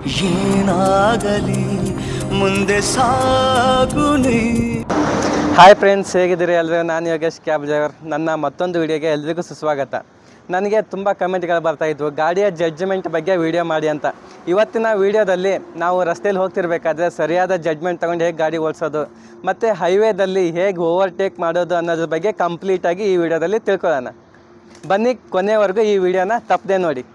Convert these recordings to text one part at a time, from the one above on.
ಏನಾಗಲಿ ಮುಂದೆ ಸಾಗುನಿ hi friends ಹೇಗಿದ್ದೀರಿ ಎಲ್ಲರೂ ನಾನು ಯೋಗೇಶ್ ಕ್ಯಾಬ್ ಡ್ರೈವರ್ ನನ್ನ ಮತ್ತೊಂದು ವಿಡಿಯೋಗೆ ಎಲ್ರಿಗೂ ಸುಸ್ವಾಗತ ನನಗೆ ತುಂಬ ಕಮೆಂಟ್ಗಳು ಬರ್ತಾ ಇದ್ವು ಗಾಡಿಯ ಜಡ್ಜ್ಮೆಂಟ್ ಬಗ್ಗೆ ವಿಡಿಯೋ ಮಾಡಿ ಅಂತ ಇವತ್ತಿನ ವಿಡಿಯೋದಲ್ಲಿ ನಾವು ರಸ್ತೆಯಲ್ಲಿ ಹೋಗ್ತಿರ್ಬೇಕಾದ್ರೆ ಸರಿಯಾದ ಜಡ್ಜ್ಮೆಂಟ್ ತೊಗೊಂಡು ಹೇಗೆ ಗಾಡಿ ಓಡಿಸೋದು ಮತ್ತು ಹೈವೇದಲ್ಲಿ ಹೇಗೆ ಓವರ್ಟೇಕ್ ಮಾಡೋದು ಅನ್ನೋದ್ರ ಬಗ್ಗೆ ಕಂಪ್ಲೀಟಾಗಿ ಈ ವಿಡಿಯೋದಲ್ಲಿ ತಿಳ್ಕೊಳ್ಳೋಣ ಬನ್ನಿ ಕೊನೆವರೆಗೂ ಈ ವಿಡಿಯೋನ ತಪ್ಪದೆ ನೋಡಿ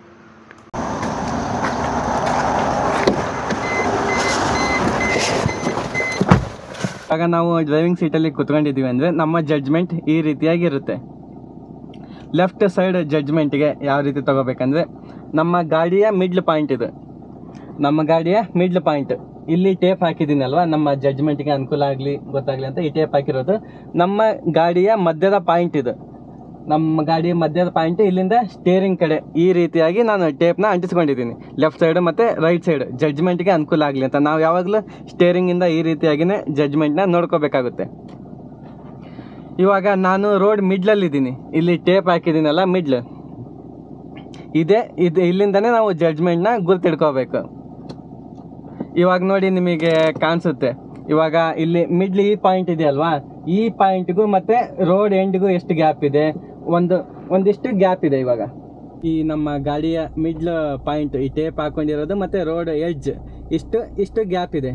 ಇವಾಗ ನಾವು ಡ್ರೈವಿಂಗ್ ಸೀಟಲ್ಲಿ ಕುತ್ಕೊಂಡಿದ್ದೀವಿ ಅಂದರೆ ನಮ್ಮ ಜಡ್ಜ್ಮೆಂಟ್ ಈ ರೀತಿಯಾಗಿರುತ್ತೆ ಲೆಫ್ಟ್ ಸೈಡ್ ಜಡ್ಜ್ಮೆಂಟ್ಗೆ ಯಾವ ರೀತಿ ತಗೋಬೇಕಂದ್ರೆ ನಮ್ಮ ಗಾಡಿಯ ಮಿಡ್ಲ್ ಪಾಯಿಂಟ್ ಇದು ನಮ್ಮ ಗಾಡಿಯ ಮಿಡ್ಲ್ ಪಾಯಿಂಟ್ ಇಲ್ಲಿ ಟೇಪ್ ಹಾಕಿದ್ದೀನಲ್ವಾ ನಮ್ಮ ಜಡ್ಜ್ಮೆಂಟ್ಗೆ ಅನುಕೂಲ ಆಗಲಿ ಗೊತ್ತಾಗಲಿ ಅಂತ ಈ ಟೇಪ್ ಹಾಕಿರೋದು ನಮ್ಮ ಗಾಡಿಯ ಮಧ್ಯದ ಪಾಯಿಂಟ್ ಇದು ನಮ್ಮ ಗಾಡಿಯ ಮಧ್ಯದ ಪಾಯಿಂಟ್ ಇಲ್ಲಿಂದ ಸ್ಟೇರಿಂಗ್ ಕಡೆ ಈ ರೀತಿಯಾಗಿ ನಾನು ಟೇಪ್ನ ಅಂಟಿಸ್ಕೊಂಡಿದ್ದೀನಿ ಲೆಫ್ಟ್ ಸೈಡ್ ಮತ್ತು ರೈಟ್ ಸೈಡ್ ಜಡ್ಜ್ಮೆಂಟ್ಗೆ ಅನುಕೂಲ ಆಗಲಿ ಅಂತ ನಾವು ಯಾವಾಗಲೂ ಸ್ಟೇರಿಂಗಿಂದ ಈ ರೀತಿಯಾಗಿನೇ ಜಡ್ಜ್ಮೆಂಟ್ನ ನೋಡ್ಕೋಬೇಕಾಗುತ್ತೆ ಇವಾಗ ನಾನು ರೋಡ್ ಮಿಡ್ಲಲ್ಲಿದ್ದೀನಿ ಇಲ್ಲಿ ಟೇಪ್ ಹಾಕಿದ್ದೀನಲ್ಲ ಮಿಡ್ಲ್ ಇದೇ ಇದು ಇಲ್ಲಿಂದನೇ ನಾವು ಜಡ್ಜ್ಮೆಂಟ್ನ ಗುರ್ತಿಡ್ಕೋಬೇಕು ಇವಾಗ ನೋಡಿ ನಿಮಗೆ ಕಾಣಿಸುತ್ತೆ ಇವಾಗ ಇಲ್ಲಿ ಮಿಡ್ಲ್ ಈ ಪಾಯಿಂಟ್ ಇದೆಯಲ್ವಾ ಈ ಪಾಯಿಂಟ್ಗೂ ಮತ್ತೆ ರೋಡ್ ಎಂಡ್ಗೂ ಎಷ್ಟು ಗ್ಯಾಪ್ ಇದೆ ಒಂದು ಒಂದಿಷ್ಟು ಗ್ಯಾಪ್ ಇದೆ ಇವಾಗ ಈ ನಮ್ಮ ಗಾಡಿಯ ಮಿಡ್ಲ್ ಪಾಯಿಂಟ್ ಈ ಟೇಪ್ ಹಾಕೊಂಡಿರೋದು ಮತ್ತೆ ರೋಡ್ ಎಡ್ಜ್ ಇಷ್ಟು ಇಷ್ಟು ಗ್ಯಾಪ್ ಇದೆ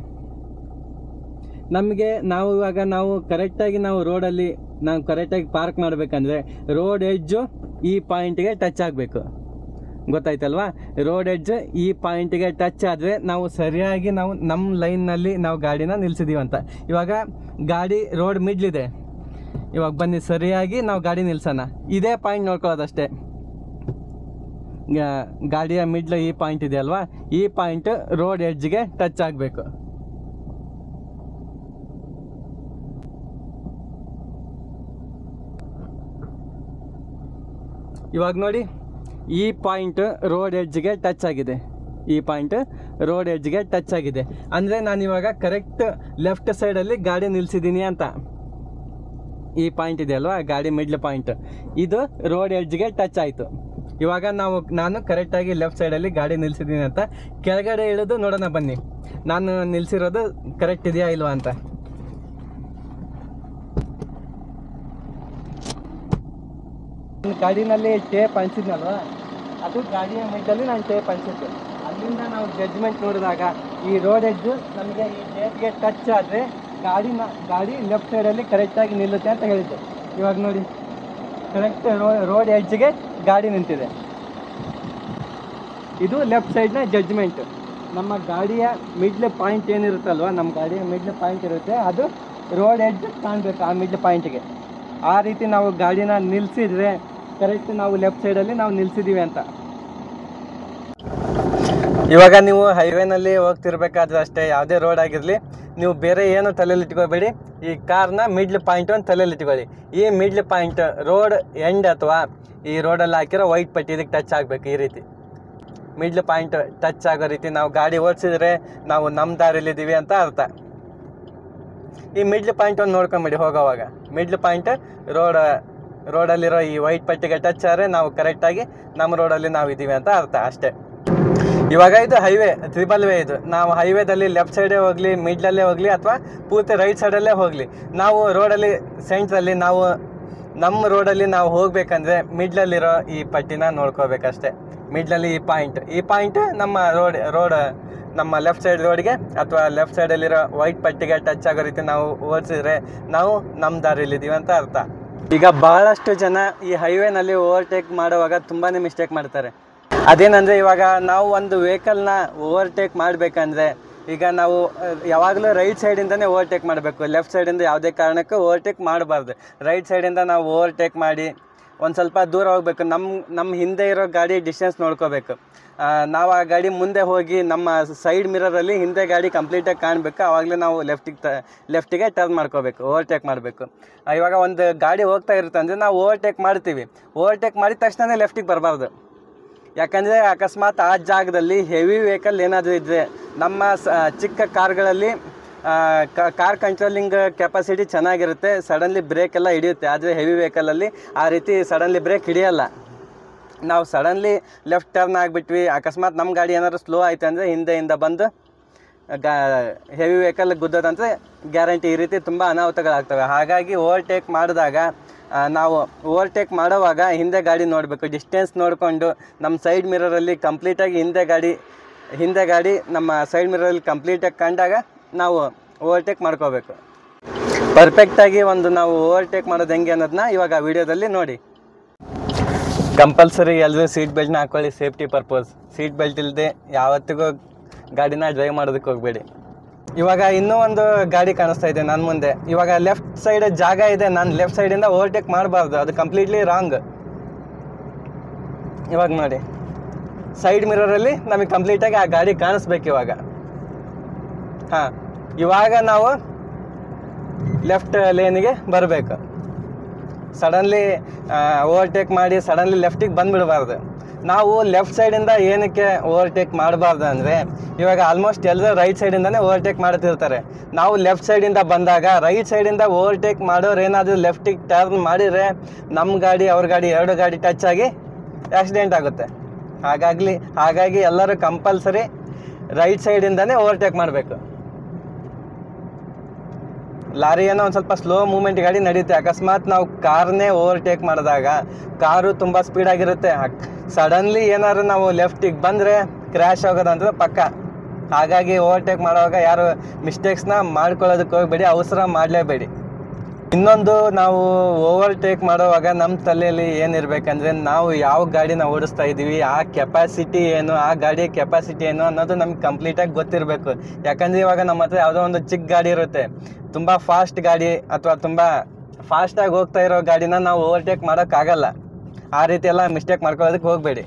ನಮಗೆ ನಾವು ಇವಾಗ ನಾವು ಕರೆಕ್ಟಾಗಿ ನಾವು ರೋಡಲ್ಲಿ ನಾವು ಕರೆಕ್ಟಾಗಿ ಪಾರ್ಕ್ ಮಾಡಬೇಕಂದ್ರೆ ರೋಡ್ ಎಡ್ಜು ಈ ಪಾಯಿಂಟ್ಗೆ ಟಚ್ ಆಗಬೇಕು ಗೊತ್ತಾಯ್ತಲ್ವಾ ರೋಡ್ ಎಡ್ಜ್ ಈ ಪಾಯಿಂಟ್ಗೆ ಟಚ್ ಆದರೆ ನಾವು ಸರಿಯಾಗಿ ನಾವು ನಮ್ಮ ಲೈನ್ನಲ್ಲಿ ನಾವು ಗಾಡಿನ ನಿಲ್ಸಿದೀವಿ ಅಂತ ಇವಾಗ ಗಾಡಿ ರೋಡ್ ಮಿಡ್ಲಿದೆ ಇವಾಗ ಬನ್ನಿ ಸರಿಯಾಗಿ ನಾವು ಗಾಡಿ ನಿಲ್ಸೋಣ ಇದೇ ಪಾಯಿಂಟ್ ನೋಡ್ಕೊಳ್ಳೋದಷ್ಟೇ ಗಾ- ಗಾಡಿಯ ಮಿಡ್ಲ್ ಈ ಪಾಯಿಂಟ್ ಇದೆ ಅಲ್ವಾ ಈ ಪಾಯಿಂಟ್ ರೋಡ್ ಎಡ್ಜ್ಗೆ ಟಚ್ ಆಗಬೇಕು ಇವಾಗ ನೋಡಿ ಈ ಪಾಯಿಂಟ್ ರೋಡ್ ಎಡ್ಜ್ಗೆ ಟಚ್ ಆಗಿದೆ ಈ ಪಾಯಿಂಟ್ ರೋಡ್ ಎಡ್ಜ್ಗೆ ಟಚ್ ಆಗಿದೆ ಅಂದರೆ ನಾನು ಇವಾಗ ಕರೆಕ್ಟ್ ಲೆಫ್ಟ್ ಸೈಡಲ್ಲಿ ಗಾಡಿ ನಿಲ್ಸಿದ್ದೀನಿ ಅಂತ ಈ ಪಾಯಿಂಟ್ ಇದೆ ಅಲ್ವಾ ಗಾಡಿ ಮಿಡ್ಲ್ ಪಾಯಿಂಟ್ ಇದು ರೋಡ್ ಎಡ್ಜ್ಗೆ ಟಚ್ ಆಯಿತು ಇವಾಗ ನಾವು ನಾನು ಕರೆಕ್ಟಾಗಿ ಲೆಫ್ಟ್ ಸೈಡಲ್ಲಿ ಗಾಡಿ ನಿಲ್ಸಿದ್ದೀನಿ ಅಂತ ಕೆಳಗಡೆ ಇಳಿದು ನೋಡೋಣ ಬನ್ನಿ ನಾನು ನಿಲ್ಸಿರೋದು ಕರೆಕ್ಟ್ ಇದೆಯಾ ಇಲ್ವಾ ಅಂತ ನನ್ನ ಗಾಡಿನಲ್ಲಿ ಟೇಪ್ ಅಂಚಿದ್ನಲ್ವಾ ಅದು ಗಾಡಿಯ ಮಿಡ್ಡಲ್ಲಿ ನಾನು ಟೇಪ್ ಅಂಚಿದ್ದೆ ಅಲ್ಲಿಂದ ನಾವು ಜಡ್ಜ್ಮೆಂಟ್ ನೋಡಿದಾಗ ಈ ರೋಡ್ ಎಡ್ಜು ನಮಗೆ ಈ ಟೇಪ್ಗೆ ಟಚ್ ಆದರೆ ಗಾಡಿನ ಗಾಡಿ ಲೆಫ್ಟ್ ಸೈಡಲ್ಲಿ ಕರೆಕ್ಟಾಗಿ ನಿಲ್ಲುತ್ತೆ ಅಂತ ಹೇಳಿದ್ದೆ ಇವಾಗ ನೋಡಿ ಕರೆಕ್ಟ್ ರೋಡ್ ಎಡ್ಜ್ಗೆ ಗಾಡಿ ನಿಂತಿದೆ ಇದು ಲೆಫ್ಟ್ ಸೈಡ್ನ ಜಡ್ಜ್ಮೆಂಟ್ ನಮ್ಮ ಗಾಡಿಯ ಮಿಡ್ಲ್ ಪಾಯಿಂಟ್ ಏನಿರುತ್ತಲ್ವ ನಮ್ಮ ಗಾಡಿಯ ಮಿಡ್ಲ್ ಪಾಯಿಂಟ್ ಇರುತ್ತೆ ಅದು ರೋಡ್ ಎಡ್ಜ್ ಕಾಣಬೇಕು ಆ ಮಿಡ್ಲ್ ಪಾಯಿಂಟ್ಗೆ ಆ ರೀತಿ ನಾವು ಗಾಡಿನ ನಿಲ್ಲಿಸಿದ್ರೆ ಕರೆಕ್ಟ್ ನಾವು ಲೆಫ್ಟ್ ಸೈಡಲ್ಲಿ ನಾವು ನಿಲ್ಸಿದ್ದೀವಿ ಅಂತ ಇವಾಗ ನೀವು ಹೈವೇನಲ್ಲಿ ಹೋಗ್ತಿರ್ಬೇಕಾದ್ರೆ ಅಷ್ಟೇ ಯಾವುದೇ ರೋಡ್ ಆಗಿರಲಿ ನೀವು ಬೇರೆ ಏನು ತಲೆಯಲ್ಲಿ ಇಟ್ಕೋಬೇಡಿ ಈ ಕಾರ್ನ ಮಿಡ್ಲ್ ಪಾಯಿಂಟ್ ಅಂತ ತಲೆಯಲ್ಲಿ ಇಟ್ಕೊಳ್ಳಿ ಈ ಮಿಡ್ಲ್ ಪಾಯಿಂಟ್ ರೋಡ್ ಎಂಡ್ ಅಥವಾ ಈ ರೋಡಲ್ಲಿ ಹಾಕಿರೋ ವೈಟ್ ಪಟ್ಟಿ ಇದಕ್ಕೆ ಟಚ್ ಆಗಬೇಕು ಈ ರೀತಿ ಮಿಡ್ಲ್ ಪಾಯಿಂಟ್ ಟಚ್ ಆಗೋ ರೀತಿ ನಾವು ಗಾಡಿ ಓಡಿಸಿದ್ರೆ ನಾವು ನಮ್ಮ ದಾರಿಲಿದ್ದೀವಿ ಅಂತ ಅರ್ಥ ಈ ಮಿಡ್ಲ್ ಪಾಯಿಂಟ್ ಒಂದು ನೋಡ್ಕೊಂಬಿಡಿ ಹೋಗೋವಾಗ ಮಿಡ್ಲ್ ಪಾಯಿಂಟ್ ರೋಡ್ ರೋಡಲ್ಲಿರೋ ಈ ವೈಟ್ ಪಟ್ಟಿಗೆ ಟಚ್ ಆದರೆ ನಾವು ಕರೆಕ್ಟಾಗಿ ನಮ್ಮ ರೋಡಲ್ಲಿ ನಾವು ಇದ್ದೀವಿ ಅಂತ ಅರ್ಥ ಅಷ್ಟೇ ಇವಾಗ ಇದು ಹೈವೇ ತ್ರಿಬಲ್ ವೇ ಇದು ನಾವು ಹೈವೇದಲ್ಲಿ ಲೆಫ್ಟ್ ಸೈಡೇ ಹೋಗಲಿ ಮಿಡ್ಲಲ್ಲೇ ಹೋಗಲಿ ಅಥವಾ ಪೂರ್ತಿ ರೈಟ್ ಸೈಡಲ್ಲೇ ಹೋಗಲಿ ನಾವು ರೋಡಲ್ಲಿ ಸೆಂಟ್ರಲ್ಲಿ ನಾವು ನಮ್ಮ ರೋಡಲ್ಲಿ ನಾವು ಹೋಗ್ಬೇಕಂದ್ರೆ ಮಿಡ್ಲಲ್ಲಿರೋ ಈ ಪಟ್ಟಿನ ನೋಡ್ಕೋಬೇಕಷ್ಟೇ ಮಿಡ್ಲಲ್ಲಿ ಈ ಪಾಯಿಂಟ್ ಈ ಪಾಯಿಂಟ್ ನಮ್ಮ ರೋಡ್ ರೋಡ್ ನಮ್ಮ ಲೆಫ್ಟ್ ಸೈಡ್ ರೋಡ್ಗೆ ಅಥವಾ ಲೆಫ್ಟ್ ಸೈಡಲ್ಲಿರೋ ವೈಟ್ ಪಟ್ಟಿಗೆ ಟಚ್ ಆಗೋ ರೀತಿ ನಾವು ಓಡಿಸಿದ್ರೆ ನಾವು ನಮ್ಮ ದಾರಿಲಿದ್ದೀವಿ ಅಂತ ಅರ್ಥ ಈಗ ಬಹಳಷ್ಟು ಜನ ಈ ಹೈವೇನಲ್ಲಿ ಓವರ್ಟೇಕ್ ಮಾಡುವಾಗ ತುಂಬಾ ಮಿಸ್ಟೇಕ್ ಮಾಡ್ತಾರೆ ಅದೇನಂದರೆ ಇವಾಗ ನಾವು ಒಂದು ವೆಹಿಕಲ್ನ ಓವರ್ಟೇಕ್ ಮಾಡಬೇಕಂದ್ರೆ ಈಗ ನಾವು ಯಾವಾಗಲೂ ರೈಟ್ ಸೈಡಿಂದನೇ ಓವರ್ಟೇಕ್ ಮಾಡಬೇಕು ಲೆಫ್ಟ್ ಸೈಡಿಂದ ಯಾವುದೇ ಕಾರಣಕ್ಕೂ ಓವರ್ಟೇಕ್ ಮಾಡಬಾರ್ದು ರೈಟ್ ಸೈಡಿಂದ ನಾವು ಓವರ್ಟೇಕ್ ಮಾಡಿ ಒಂದು ಸ್ವಲ್ಪ ದೂರ ಹೋಗಬೇಕು ನಮ್ಮ ನಮ್ಮ ಹಿಂದೆ ಇರೋ ಗಾಡಿ ಡಿಸ್ಟೆನ್ಸ್ ನೋಡ್ಕೋಬೇಕು ಆ, ನಾವು ಆ ಗಾಡಿ ಮುಂದೆ ಹೋಗಿ ನಮ್ಮ ಸೈಡ್ ಮಿರರಲ್ಲಿ ಹಿಂದೆ ಗಾಡಿ ಕಂಪ್ಲೀಟಾಗಿ ಕಾಣಬೇಕು ಆವಾಗಲೇ ನಾವು ಲೆಫ್ಟಿಗೆ ತ ಲೆಫ್ಟಿಗೆ ಟರ್ನ್ ಮಾಡ್ಕೋಬೇಕು ಓವರ್ಟೇಕ್ ಮಾಡಬೇಕು ಇವಾಗ ಒಂದು ಗಾಡಿ ಹೋಗ್ತಾ ಇರುತ್ತೆ ಅಂದರೆ ನಾವು ಓವರ್ಟೇಕ್ ಮಾಡ್ತೀವಿ ಓವರ್ಟೇಕ್ ಮಾಡಿದ ತಕ್ಷಣ ಲೆಫ್ಟಿಗೆ ಬರಬಾರ್ದು ಯಾಕಂದರೆ ಅಕಸ್ಮಾತ್ ಆ ಜಾಗದಲ್ಲಿ ಹೆವಿ ವೆಹಿಕಲ್ ಏನಾದರೂ ಇದ್ದರೆ ನಮ್ಮ ಸ ಚಿಕ್ಕ ಕಾರ್ಗಳಲ್ಲಿ ಕಾರ್ ಕಂಟ್ರೋಲಿಂಗ್ ಕೆಪಾಸಿಟಿ ಚೆನ್ನಾಗಿರುತ್ತೆ ಸಡನ್ಲಿ ಬ್ರೇಕ್ ಎಲ್ಲ ಹಿಡಿಯುತ್ತೆ ಆದರೆ ಹೆವಿ ವೆಹಿಕಲಲ್ಲಿ ಆ ರೀತಿ ಸಡನ್ಲಿ ಬ್ರೇಕ್ ಹಿಡಿಯಲ್ಲ ನಾವು ಸಡನ್ಲಿ ಲೆಫ್ಟ್ ಟರ್ನ್ ಆಗಿಬಿಟ್ವಿ ಅಕಸ್ಮಾತ್ ನಮ್ಮ ಗಾಡಿ ಏನಾದ್ರು ಸ್ಲೋ ಆಯ್ತು ಅಂದರೆ ಹಿಂದೆಯಿಂದ ಬಂದು ಗಾ ಹೆವಿ ವೆಹಿಕಲ್ ಗುದ್ದೋದಂದರೆ ಗ್ಯಾರಂಟಿ ಈ ರೀತಿ ತುಂಬ ಅನಾಹುತಗಳಾಗ್ತವೆ ಹಾಗಾಗಿ ಓವರ್ಟೇಕ್ ಮಾಡಿದಾಗ ಆ, ನಾವು ಓವರ್ಟೇಕ್ ಮಾಡೋವಾಗ ಹಿಂದೆ ಗಾಡಿ ನೋಡಬೇಕು ಡಿಸ್ಟೆನ್ಸ್ ನೋಡಿಕೊಂಡು ನಮ್ಮ ಸೈಡ್ ಮಿರರಲ್ಲಿ ಕಂಪ್ಲೀಟಾಗಿ ಹಿಂದೆ ಗಾಡಿ ಹಿಂದೆ ಗಾಡಿ ನಮ್ಮ ಸೈಡ್ ಮಿರರಲ್ಲಿ ಕಂಪ್ಲೀಟಾಗಿ ಕಂಡಾಗ ನಾವು ಓವರ್ಟೇಕ್ ಮಾಡ್ಕೋಬೇಕು ಪರ್ಫೆಕ್ಟಾಗಿ ಒಂದು ನಾವು ಓವರ್ಟೇಕ್ ಮಾಡೋದು ಹೆಂಗೆ ಅನ್ನೋದನ್ನ ಇವಾಗ ವಿಡಿಯೋದಲ್ಲಿ ನೋಡಿ ಕಂಪಲ್ಸರಿ ಎಲ್ಲರೂ ಸೀಟ್ ಬೆಲ್ಟ್ನ ಹಾಕೊಳ್ಳಿ ಸೇಫ್ಟಿ ಪರ್ಪಸ್ ಸೀಟ್ ಬೆಲ್ಟ್ ಇಲ್ಲದೆ ಯಾವತ್ತಿಗೂ ಗಾಡಿನ ಡ್ರೈವ್ ಮಾಡೋದಕ್ಕೆ ಹೋಗಬೇಡಿ ಇವಾಗ ಇನ್ನೂ ಒಂದು ಗಾಡಿ ಕಾಣಿಸ್ತಾ ಇದೆ ನನ್ನ ಮುಂದೆ ಇವಾಗ ಲೆಫ್ಟ್ ಸೈಡ್ ಜಾಗ ಇದೆ ನಾನು ಲೆಫ್ಟ್ ಸೈಡಿಂದ ಓವರ್ಟೇಕ್ ಮಾಡಬಾರ್ದು ಅದು ಕಂಪ್ಲೀಟ್ಲಿ ರಾಂಗ್ ಇವಾಗ ನೋಡಿ ಸೈಡ್ ಮಿರರಲ್ಲಿ ನಮಗೆ ಕಂಪ್ಲೀಟಾಗಿ ಆ ಗಾಡಿ ಕಾಣಿಸ್ಬೇಕು ಇವಾಗ ಹಾಂ ಇವಾಗ ನಾವು ಲೆಫ್ಟ್ ಲೇನಿಗೆ ಬರಬೇಕು ಸಡನ್ಲಿ ಓವರ್ಟೇಕ್ ಮಾಡಿ ಸಡನ್ಲಿ ಲೆಫ್ಟಿಗೆ ಬಂದುಬಿಡಬಾರ್ದು ನಾವು ಲೆಫ್ಟ್ ಸೈಡಿಂದ ಏನಕ್ಕೆ ಓವರ್ಟೇಕ್ ಮಾಡಬಾರ್ದು ಅಂದರೆ ಇವಾಗ ಆಲ್ಮೋಸ್ಟ್ ಎಲ್ಲರೂ ರೈಟ್ ಸೈಡಿಂದನೇ ಓವರ್ಟೇಕ್ ಮಾಡ್ತಿರ್ತಾರೆ ನಾವು ಲೆಫ್ಟ್ ಸೈಡಿಂದ ಬಂದಾಗ ರೈಟ್ ಸೈಡಿಂದ ಓವರ್ಟೇಕ್ ಮಾಡೋರು ಏನಾದರೂ ಲೆಫ್ಟಿಗೆ ಟರ್ನ್ ಮಾಡಿದರೆ ನಮ್ಮ ಗಾಡಿ ಅವ್ರ ಗಾಡಿ ಎರಡು ಗಾಡಿ ಟಚ್ ಆಗಿ ಆಕ್ಸಿಡೆಂಟ್ ಆಗುತ್ತೆ ಹಾಗಾಗಲಿ ಹಾಗಾಗಿ ಎಲ್ಲರೂ ಕಂಪಲ್ಸರಿ ರೈಟ್ ಸೈಡಿಂದನೇ ಓವರ್ಟೇಕ್ ಮಾಡಬೇಕು ಲಾರಿ ಏನೋ ಒಂದು ಸ್ವಲ್ಪ ಸ್ಲೋ ಮೂಮೆಂಟ್ ಗಾಡಿ ನಡೆಯುತ್ತೆ ಅಕಸ್ಮಾತ್ ನಾವು ಕಾರ್ನೇ ಓವರ್ಟೇಕ್ ಮಾಡಿದಾಗ ಕಾರು ತುಂಬ ಸ್ಪೀಡ್ ಆಗಿರುತ್ತೆ ಸಡನ್ಲಿ ಏನಾದ್ರು ನಾವು ಲೆಫ್ಟಿಗೆ ಬಂದರೆ ಕ್ರ್ಯಾಶ್ ಆಗೋದಂದ್ರೆ ಪಕ್ಕ ಹಾಗಾಗಿ ಓವರ್ಟೇಕ್ ಮಾಡುವಾಗ ಯಾರು ಮಿಸ್ಟೇಕ್ಸ್ನ ಮಾಡ್ಕೊಳ್ಳೋದಕ್ಕೆ ಹೋಗಬೇಡಿ ಅವಸರ ಮಾಡಲೇಬೇಡಿ ಇನ್ನೊಂದು ನಾವು ಓವರ್ಟೇಕ್ ಮಾಡುವಾಗ ನಮ್ಮ ತಲೆಯಲ್ಲಿ ಏನಿರ್ಬೇಕಂದ್ರೆ ನಾವು ಯಾವ ಗಾಡಿನ ಓಡಿಸ್ತಾ ಇದ್ದೀವಿ ಆ ಕೆಪಾಸಿಟಿ ಏನು ಆ ಗಾಡಿ ಕೆಪಾಸಿಟಿ ಏನು ಅನ್ನೋದು ನಮ್ಗೆ ಕಂಪ್ಲೀಟಾಗಿ ಗೊತ್ತಿರಬೇಕು ಯಾಕಂದರೆ ಇವಾಗ ನಮ್ಮ ಹತ್ರ ಯಾವುದೋ ಒಂದು ಚಿಕ್ಕ ಗಾಡಿ ಇರುತ್ತೆ ತುಂಬ ಫಾಸ್ಟ್ ಗಾಡಿ ಅಥವಾ ತುಂಬ ಫಾಸ್ಟಾಗಿ ಹೋಗ್ತಾ ಇರೋ ಗಾಡಿನ ನಾವು ಓವರ್ಟೇಕ್ ಮಾಡೋಕ್ಕಾಗಲ್ಲ ಆ ರೀತಿ ಎಲ್ಲ ಮಿಸ್ಟೇಕ್ ಮಾಡ್ಕೊಳ್ಳೋದಕ್ಕೆ ಹೋಗಬೇಡಿ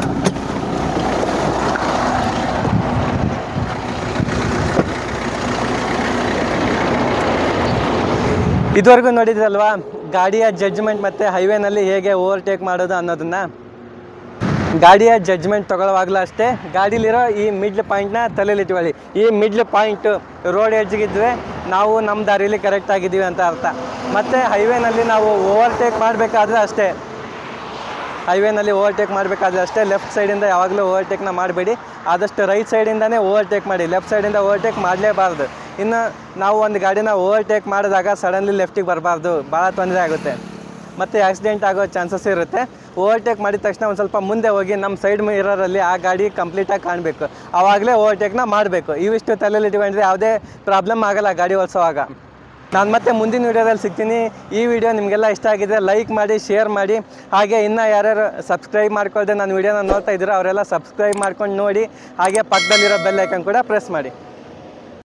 ಇದುವರೆಗೂ ನೋಡಿದ್ರಲ್ವಾ ಗಾಡಿಯ ಜಡ್ಜ್ಮೆಂಟ್ ಮತ್ತು ಹೈವೇನಲ್ಲಿ ಹೇಗೆ ಓವರ್ಟೇಕ್ ಮಾಡೋದು ಅನ್ನೋದನ್ನ ಗಾಡಿಯ ಜಡ್ಜ್ಮೆಂಟ್ ತಗೊಳ್ಳುವಾಗಲೂ ಅಷ್ಟೇ ಗಾಡೀಲಿರೋ ಈ ಮಿಡ್ಲ್ ಪಾಯಿಂಟ್ನ ತಲೆಯಲ್ಲಿ ಇಟ್ಕೊಳ್ಳಿ ಈ ಮಿಡ್ಲ್ ಪಾಯಿಂಟು ರೋಡ್ ಎಡ್ಜ್ಗಿದ್ರೆ ನಾವು ನಮ್ಮ ದಾರಿಯಲ್ಲಿ ಕರೆಕ್ಟ್ ಆಗಿದ್ದೀವಿ ಅಂತ ಅರ್ಥ ಮತ್ತು ಹೈವೇನಲ್ಲಿ ನಾವು ಓವರ್ಟೇಕ್ ಮಾಡಬೇಕಾದ್ರೆ ಅಷ್ಟೇ ಹೈವೇನಲ್ಲಿ ಓವರ್ಟೇಕ್ ಮಾಡಬೇಕಾದ್ರೆ ಅಷ್ಟೇ ಲೆಫ್ಟ್ ಸೈಡಿಂದ ಯಾವಾಗಲೂ ಓವರ್ಟೇಕ್ನ ಮಾಡಬೇಡಿ ಆದಷ್ಟು ರೈಟ್ ಸೈಡಿಂದನೇ ಓವರ್ಟೇಕ್ ಮಾಡಿ ಲೆಫ್ಟ್ ಸೈಡಿಂದ ಓವರ್ಟೇಕ್ ಮಾಡಲೇಬಾರ್ದು ಇನ್ನು ನಾವು ಒಂದು ಗಾಡಿನ ಓವರ್ಟೇಕ್ ಮಾಡಿದಾಗ ಸಡನ್ಲಿ ಲೆಫ್ಟಿಗೆ ಬರಬಾರ್ದು ಭಾಳ ತೊಂದರೆ ಆಗುತ್ತೆ ಮತ್ತು ಆಕ್ಸಿಡೆಂಟ್ ಆಗೋ ಚಾನ್ಸಸ್ ಇರುತ್ತೆ ಓವರ್ಟೇಕ್ ಮಾಡಿದ ತಕ್ಷಣ ಒಂದು ಸ್ವಲ್ಪ ಮುಂದೆ ಹೋಗಿ ನಮ್ಮ ಸೈಡ್ ಮಿರರಲ್ಲಿ ಆ ಗಾಡಿ ಕಂಪ್ಲೀಟಾಗಿ ಕಾಣಬೇಕು ಆವಾಗಲೇ ಓವರ್ಟೇಕ್ನ ಮಾಡಬೇಕು ಇವಿಷ್ಟು ತಲೆಯಲ್ಲಿ ಇಟ್ಕೊಂಡ್ರೆ ಯಾವುದೇ ಪ್ರಾಬ್ಲಮ್ ಆಗಲ್ಲ ಗಾಡಿ ಓಡಿಸೋವಾಗ ನಾನು ಮತ್ತೆ ಮುಂದಿನ ವೀಡಿಯೋದಲ್ಲಿ ಸಿಗ್ತೀನಿ ಈ ವಿಡಿಯೋ ನಿಮಗೆಲ್ಲ ಇಷ್ಟ ಆಗಿದೆ ಲೈಕ್ ಮಾಡಿ ಶೇರ್ ಮಾಡಿ ಹಾಗೆ ಇನ್ನೂ ಯಾರ್ಯಾರು ಸಬ್ಸ್ಕ್ರೈಬ್ ಮಾಡ್ಕೊಳ್ದೆ ನನ್ನ ವೀಡಿಯೋನ ನೋಡ್ತಾ ಇದ್ದೀರೋ ಅವರೆಲ್ಲ ಸಬ್ಸ್ಕ್ರೈಬ್ ಮಾಡ್ಕೊಂಡು ನೋಡಿ ಹಾಗೆ ಪಕ್ಕದಲ್ಲಿರೋ ಬೆಲ್ ಐಕನ್ ಕೂಡ ಪ್ರೆಸ್ ಮಾಡಿ